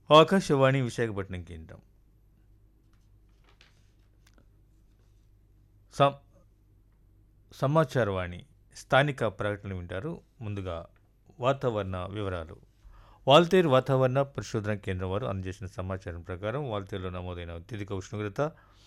ఆకాశవాణి విశాఖపట్నం కేంద్రం సం సమాచారవాణి స్థానిక ప్రకటనలు వింటారు ముందుగా వాతావరణ వివరాలు వాల్తేరు వాతావరణ పరిశోధన కేంద్రం వారు అందజేసిన సమాచారం ప్రకారం వాల్తేరులో నమోదైన అత్యధిక ఉష్ణోగ్రత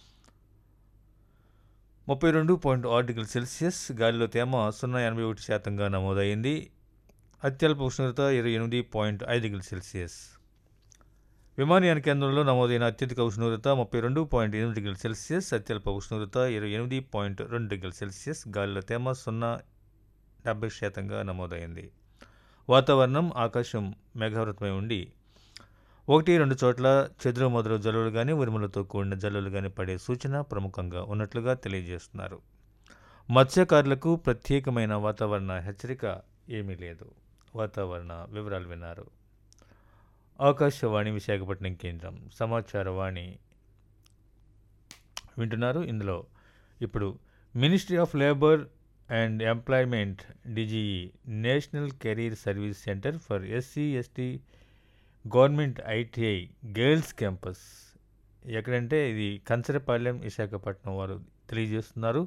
ముప్పై రెండు పాయింట్ ఆరు డిగ్రీ సెల్సియస్ గాలిలో తేమ సున్నా ఎనభై ఒకటి శాతంగా నమోదైంది అత్యల్ప ఉష్ణోగ్రత ఇరవై ఎనిమిది పాయింట్ ఐదు డిగ్రీ సెల్సియస్ విమానయాన కేంద్రంలో నమోదైన అత్యధిక ఉష్ణోగ్రత ముప్పై రెండు పాయింట్ ఎనిమిది డిగ్రీల సెల్సియస్ అత్యల్ప ఉష్ణోగ్రత ఇరవై ఎనిమిది పాయింట్ రెండు డిగ్రీల సెల్సియస్ గాలిలో తేమ సున్నా డెబ్బై శాతంగా నమోదైంది వాతావరణం ఆకాశం మేఘావృతమై ఉండి ఒకటి రెండు చోట్ల చెదురు మొదలు జల్లులు కానీ ఉరుములతో కూడిన జల్లులు కానీ పడే సూచన ప్రముఖంగా ఉన్నట్లుగా తెలియజేస్తున్నారు మత్స్యకారులకు ప్రత్యేకమైన వాతావరణ హెచ్చరిక ఏమీ లేదు వాతావరణ వివరాలు విన్నారు ఆకాశవాణి విశాఖపట్నం కేంద్రం సమాచార వాణి వింటున్నారు ఇందులో ఇప్పుడు ministry of labour and employment DGE national career service centre for SC ST government ITI girls campus ఎక్కడంటే ఇది కంచరపాలెం విశాఖపట్నం వారు తెలియజేస్తున్నారు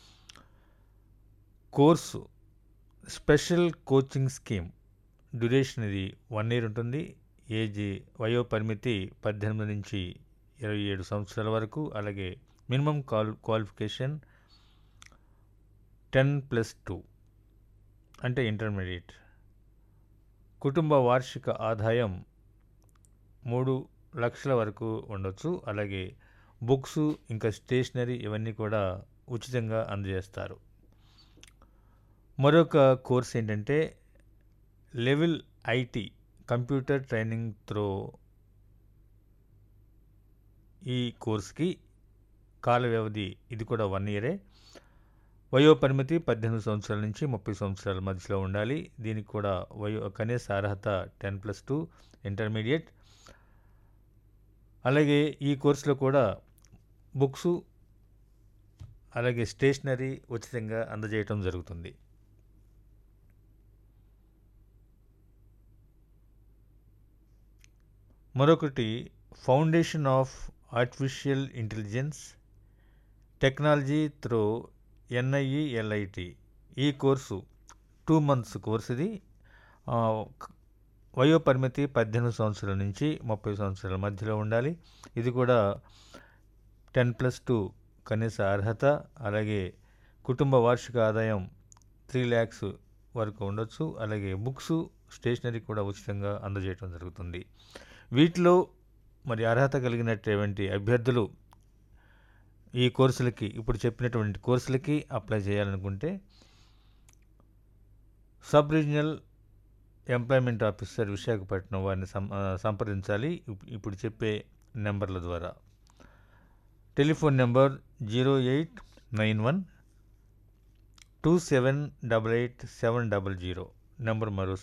course special coaching scheme duration ఇది వన్ ఇయర్ ఉంటుంది ఏజ్ వయో పరిమితి పద్దెనిమిది నుంచి ఇరవై ఏడు సంవత్సరాల వరకు అలాగే minimum qual qualification ten plus two అంటే ఇంటర్మీడియట్ కుటుంబ వార్షిక ఆదాయం మూడు లక్షల వరకు ఉండొచ్చు అలాగే బుక్స్ ఇంకా స్టేషనరీ ఇవన్నీ కూడా ఉచితంగా అందజేస్తారు మరొక కోర్స్ ఏంటంటే level IT computer training through ఈ కోర్స్కి కాల వ్యవధి ఇది కూడా వన్ ఇయరే వయో పరిమితి పద్దెనిమిది సంవత్సరాల నుంచి ముప్పై సంవత్సరాల మధ్యలో ఉండాలి దీనికి కూడా వయో కనీస అర్హత టెన్ ప్లస్ టూ ఇంటర్మీడియట్ అలాగే ఈ కోర్సులో కూడా బుక్స్ అలాగే స్టేషనరీ ఉచితంగా అందజేయటం జరుగుతుంది మరొకటి foundation of artificial intelligence technology through NIELIT ఈ కోర్సు టూ మంత్స్ కోర్స్ ఇది ఆ, వయో పరిమితి పద్దెనిమిది సంవత్సరాల నుంచి ముప్పై సంవత్సరాల మధ్యలో ఉండాలి ఇది కూడా టెన్ ప్లస్ టూ కనీస అర్హత అలాగే కుటుంబ వార్షిక ఆదాయం త్రీ ల్యాక్స్ వరకు ఉండొచ్చు అలాగే బుక్స్ స్టేషనరీ కూడా ఉచితంగా అందజేయడం జరుగుతుంది వీటిలో మరి అర్హత కలిగినటువంటి అభ్యర్థులు ఈ కోర్సులకి ఇప్పుడు చెప్పినటువంటి కోర్సులకి అప్లై చేయాలనుకుంటే sub regional employment officer Visakhapatnam వారిని సం ఆ, సంప్రదించాలి ఇప్- ఇప్పుడు చెప్పే నెంబర్ల ద్వారా telephone number zero eight nine one two seven double eight seven double zero number మరో